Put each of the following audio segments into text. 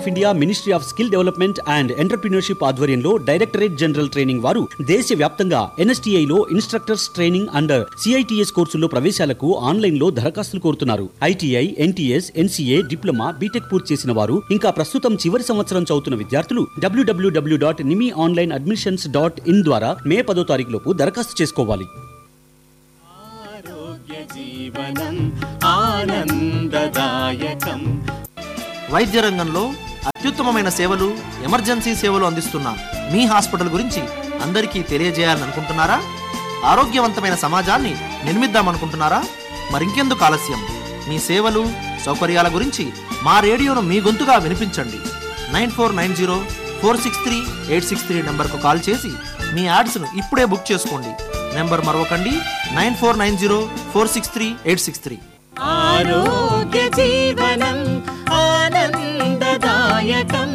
of India ministry of skill development and entrepreneurship ఆధ్వర్యంలో directorate general training వారు దేశవ్యాప్తంగా NSTI లో ఇన్స్ట్రక్టర్స్ ట్రైనింగ్ అండర్ సిఐటిఎస్ కోర్సుల్లో ప్రవేశాలకు online లో దరఖాస్తులు కోరుతున్నారు ITI NTS NCA diploma BTech పూర్తి చేసిన వారు ఇంకా ప్రస్తుతం చివరి సంవత్సరం చదువుతున్న విద్యార్థులు డబ్ల్యూడబ్ల్యూడబ్ల్యూ dot Nimi online admissions dot in ద్వారా మే పదో తారీఖు లోపు దరఖాస్తు చేసుకోవాలి ఆరోగ్య జీవనం ఆనందదాయకం వైద్య రంగంలో అత్యుత్తమమైన సేవలు ఎమర్జెన్సీ సేవలు అందిస్తున్న మీ హాస్పిటల్ గురించి అందరికీ తెలియజేయాలని అనుకుంటున్నారా ఆరోగ్యవంతమైన సమాజాన్ని నిర్మిద్దామనుకుంటున్నారా మరింకెందుకు ఆలస్యం మీ సేవలు సౌకర్యాల గురించి మా రేడియోను మీ గొంతుగా వినిపించండి nine four nine zero four six three eight six three నెంబర్కు కాల్ చేసి మీ యాడ్స్ను ఇప్పుడే బుక్ చేసుకోండి నెంబర్ మరొకండి nine four nine zero four six three eight six three ఆరోగ్య జీవనం ఆనందదాయకం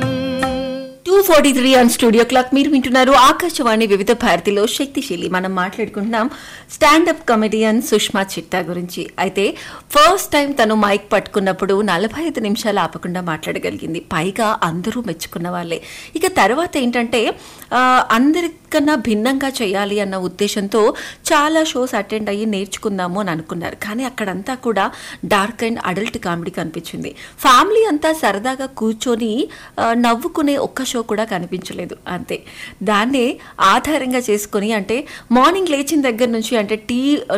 two forty three on studio clock మీరు వింటున్నారు ఆకాశవాణి వివిధ భారతిలో శక్తిశీలి మనం మాట్లాడుకుంటున్నాం స్టాండప్ కమెడియన్ సుష్మా చిట్టా గురించి అయితే ఫస్ట్ టైం తను మైక్ పట్టుకున్నప్పుడు నలభై ఐదు నిమిషాలు ఆపకుండా మాట్లాడగలిగింది పైగా అందరూ మెచ్చుకున్న వాళ్ళే ఇక తర్వాత ఏంటంటే ఆ, అందరికన్నా భిన్నంగా చేయాలి అన్న ఉద్దేశంతో చాలా షోస్ అటెండ్ అయ్యి నేర్చుకుందాము అని అనుకున్నారు కానీ అక్కడంతా కూడా డార్క్ అండ్ అడల్ట్ కామెడీ కనిపించింది ఫ్యామిలీ అంతా సరదాగా కూర్చొని ఆ, నవ్వుకునే ఒక్క షో కూడా కనిపించలేదు అంతే దాన్నే ఆధారంగా చేసుకొని అంటే మార్నింగ్ లేచిన దగ్గర నుంచి అంటే టీ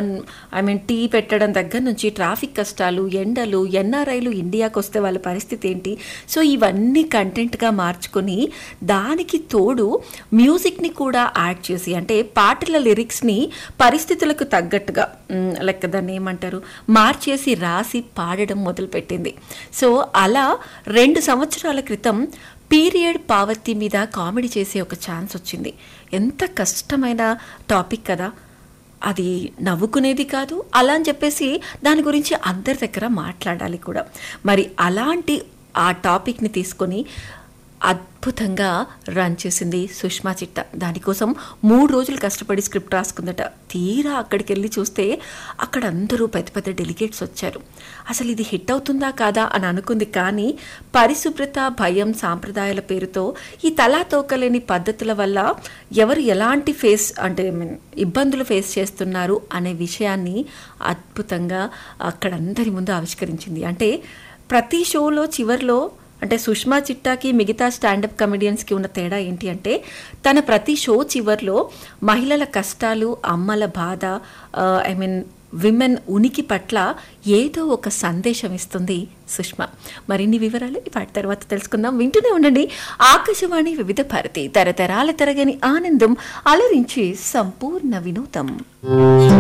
ఐ మీన్ టీ పెట్టడం దగ్గర నుంచి ట్రాఫిక్ కష్టాలు ఎండలు ఎన్ఆర్ఐలు ఇండియాకి వస్తే వాళ్ళ పరిస్థితి ఏంటి సో ఇవన్నీ కంటెంట్గా మార్చుకొని దానికి తోడు మ్యూజిక్ని కూడా యాడ్ చేసి అంటే పాటల లిరిక్స్ని పరిస్థితులకు తగ్గట్టుగా మ్, లెక్క దాన్ని ఏమంటారు మార్చేసి రాసి పాడడం మొదలుపెట్టింది సో అలా రెండు సంవత్సరాల క్రితం పీరియడ్ పావర్టీ మీద కామెడీ చేసే ఒక ఛాన్స్ వచ్చింది ఎంత కష్టమైన టాపిక్ కదా అది నవ్వుకునేది కాదు అలా అని చెప్పేసి దాని గురించి అందరి దగ్గర మాట్లాడాలి కూడా మరి అలాంటి ఆ టాపిక్ని తీసుకొని అద్భుతంగా రన్ చేసింది సుష్మా చిట్ట దానికోసం మూడు రోజులు కష్టపడి స్క్రిప్ట్ రాసుకుందట తీరా అక్కడికి వెళ్ళి చూస్తే అక్కడ అందరూ పెద్ద పెద్ద డెలిగేట్స్ వచ్చారు అసలు ఇది హిట్ అవుతుందా కాదా అని అనుకుంది కానీ పరిశుభ్రత భయం సాంప్రదాయాల పేరుతో ఈ తలా తోకలేని పద్ధతుల వల్ల ఎవరు ఎలాంటి ఫేస్ అంటే I mean, ఇబ్బందులు ఫేస్ చేస్తున్నారు అనే విషయాన్ని అద్భుతంగా అక్కడందరి ముందు ఆవిష్కరించింది అంటే ప్రతి షోలో చివర్లో అంటే సుష్మా చిట్టాకి మిగతా స్టాండప్ కమెడియన్స్కి ఉన్న తేడా ఏంటి అంటే తన ప్రతి షో చివర్లో మహిళల కష్టాలు అమ్మల బాధ ఐ మీన్ విమెన్ ఉనికి పట్ల ఏదో ఒక సందేశం ఇస్తుంది సుష్మా మరిన్ని వివరాలు వాటి తర్వాత తెలుసుకుందాం వింటూనే ఉండండి ఆకాశవాణి వివిధ భారతి తరతరాల తరగని ఆనందం అలరించి సంపూర్ణ వినోదం